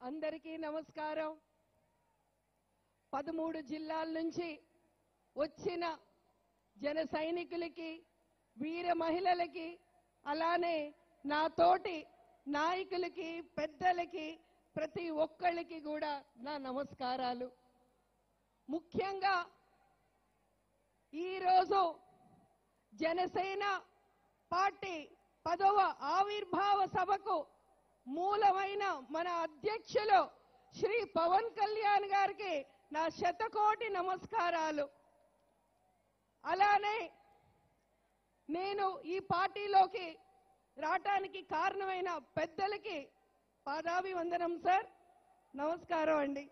అందరికీ నమస్కారం పదమూడు జిల్లాల నుంచి వచ్చిన జన సైనికులకి వీర మహిళలకి అలానే నా తోటి నాయకులకి పెద్దలకి ప్రతి ఒక్కళ్ళకి కూడా నా నమస్కారాలు ముఖ్యంగా ఈరోజు జనసేన పార్టీ పదవ ఆవిర్భావ సభకు మూలమైన మన అధ్యక్షులు శ్రీ పవన్ కళ్యాణ్ గారికి నా శతకోటి నమస్కారాలు అలానే నేను ఈ పార్టీలోకి రావటానికి కారణమైన పెద్దలకి పాదాభివందనం సార్ నమస్కారం అండి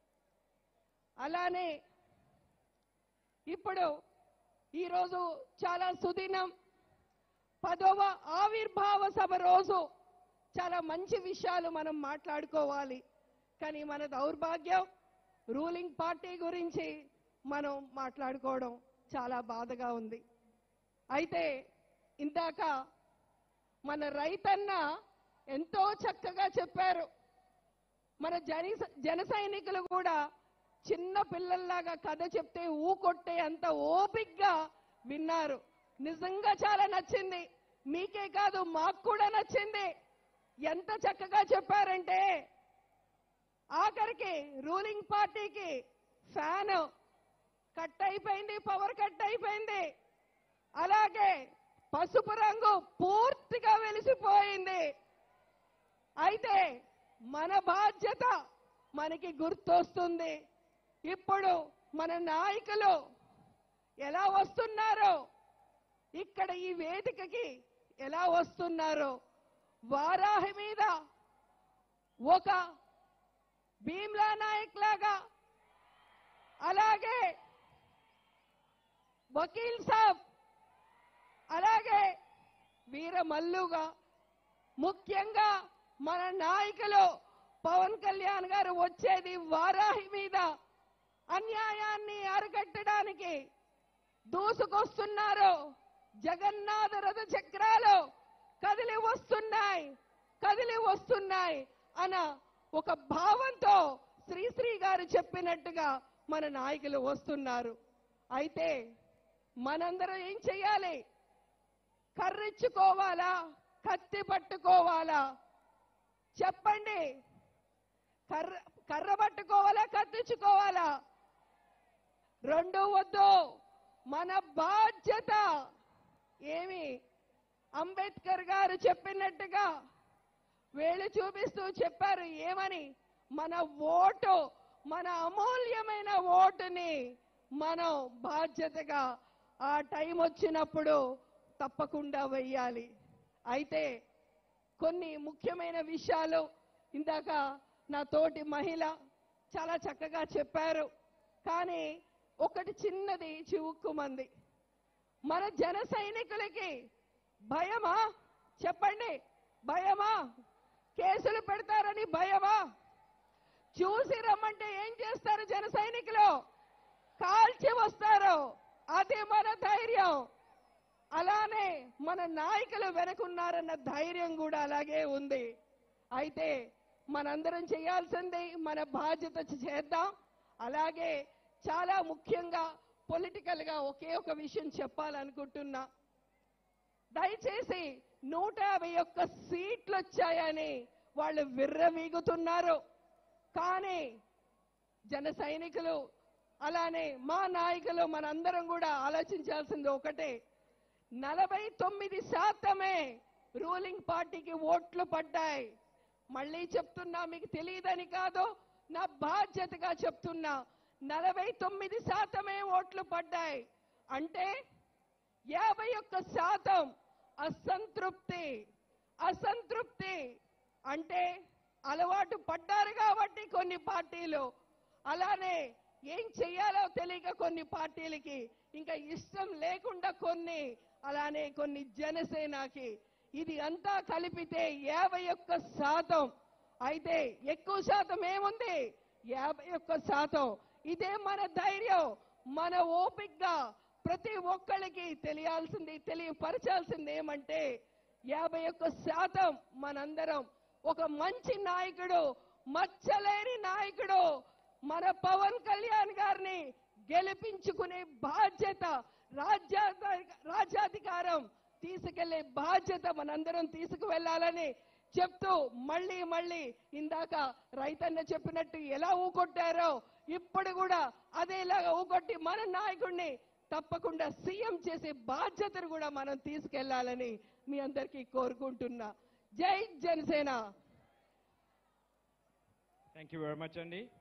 అలానే ఇప్పుడు ఈరోజు చాలా సుదినం పదవ ఆవిర్భావ సభ రోజు చాలా మంచి విషయాలు మనం మాట్లాడుకోవాలి కానీ మన దౌర్భాగ్యం రూలింగ్ పార్టీ గురించి మనం మాట్లాడుకోవడం చాలా బాధగా ఉంది అయితే ఇందాక మన రైతన్న ఎంతో చక్కగా చెప్పారు మన జని జన సైనికులు కూడా చిన్న పిల్లల్లాగా కథ చెప్తే ఊకొట్టే అంత ఓపిగ్గా విన్నారు నిజంగా చాలా నచ్చింది మీకే కాదు మాకు కూడా నచ్చింది ఎంత చక్కగా చెప్పారంటే ఆఖరికి రూలింగ్ పార్టీకి ఫ్యాన్ కట్ అయిపోయింది పవర్ కట్ అయిపోయింది అలాగే పసుపు రంగు పూర్తిగా వెలిసిపోయింది అయితే మన బాధ్యత మనకి గుర్తొస్తుంది ఇప్పుడు మన నాయకులు ఎలా వస్తున్నారో ఇక్కడ ఈ వేదికకి ఎలా వస్తున్నారో వారాహి మీద ఒక భీమ్లా నాయక్ లాగా అలాగే వకీల్ సాబ్ అలాగే వీర మల్లుగా ముఖ్యంగా మన నాయకులు పవన్ కళ్యాణ్ గారు వచ్చేది వారాహి మీద అన్యాయాన్ని అరికట్టడానికి దూసుకొస్తున్నారు జగన్నాథ రథ చక్రాలు కదిలి వస్తున్నాయి కదిలి వస్తున్నాయి అన్న ఒక భావంతో శ్రీశ్రీ గారు చెప్పినట్టుగా మన నాయకులు వస్తున్నారు అయితే మనందరం ఏం చెయ్యాలి కర్రిచ్చుకోవాలా కత్తి పట్టుకోవాలా చెప్పండి కర్ర కర్ర పట్టుకోవాలా కత్తిచ్చుకోవాలా రెండు వద్దు మన బాధ్యత ఏమి అంబేద్కర్ గారు చెప్పినట్టుగా వేళ్ళు చూపిస్తూ చెప్పారు ఏమని మన ఓటు మన అమూల్యమైన ఓటుని మనం బాధ్యతగా ఆ టైం వచ్చినప్పుడు తప్పకుండా వెయ్యాలి అయితే కొన్ని ముఖ్యమైన విషయాలు ఇందాక నా తోటి మహిళ చాలా చక్కగా చెప్పారు కానీ ఒకటి చిన్నది చివుక్కుమంది మన జన సైనికులకి భయమా చెప్పండి భయమా కేసులు పెడతారని భయమా చూసి రమ్మంటే ఏం చేస్తారు జన సైనికులు కాల్చి వస్తారు అది మన ధైర్యం అలానే మన నాయకులు వెనకున్నారన్న ధైర్యం కూడా అలాగే ఉంది అయితే మనందరం చేయాల్సింది మన బాధ్యత చేద్దాం అలాగే చాలా ముఖ్యంగా పొలిటికల్ గా ఒకే ఒక విషయం చెప్పాలనుకుంటున్నా దయచేసి నూట యాభై ఒక్క సీట్లు వచ్చాయని వాళ్ళు విర్రవీగుతున్నారు కానీ జన సైనికులు అలానే మా నాయకులు మనందరం కూడా ఆలోచించాల్సింది ఒకటే నలభై తొమ్మిది శాతమే రూలింగ్ పార్టీకి ఓట్లు పడ్డాయి మళ్ళీ చెప్తున్నా మీకు తెలియదని కాదు నా బాధ్యతగా చెప్తున్నా నలభై తొమ్మిది శాతమే ఓట్లు పడ్డాయి అంటే యాభై ఒక్క శాతం అసంతృప్తి అసంతృప్తి అంటే అలవాటు పడ్డారు కాబట్టి కొన్ని పార్టీలు అలానే ఏం చెయ్యాలో తెలియక కొన్ని పార్టీలకి ఇంకా ఇష్టం లేకుండా కొన్ని అలానే కొన్ని జనసేనకి ఇది అంతా కలిపితే యాభై ఒక్క శాతం అయితే ఎక్కువ శాతం ఏముంది యాభై ఒక్క శాతం ఇదే మన ధైర్యం మన ఓపికగా ప్రతి ఒక్కళ్ళకి తెలియాల్సింది తెలియపరచాల్సింది ఏమంటే యాభై ఒక్క శాతం మనందరం ఒక మంచి నాయకుడు మచ్చలేని నాయకుడు మన పవన్ కళ్యాణ్ గారిని గెలిపించుకునే బాధ్యత రాజ్యాధ రాజ్యాధికారం తీసుకెళ్లే బాధ్యత మనందరం తీసుకువెళ్లాలని చెప్తూ మళ్ళీ మళ్ళీ ఇందాక రైతన్న చెప్పినట్టు ఎలా ఊకొట్టారో ఇప్పుడు కూడా అదేలాగా ఊకొట్టి మన నాయకుడిని తప్పకుండా సీఎం చేసే బాధ్యతను కూడా మనం తీసుకెళ్లాలని మీ అందరికీ కోరుకుంటున్నా జై Janasena thank you very much అండి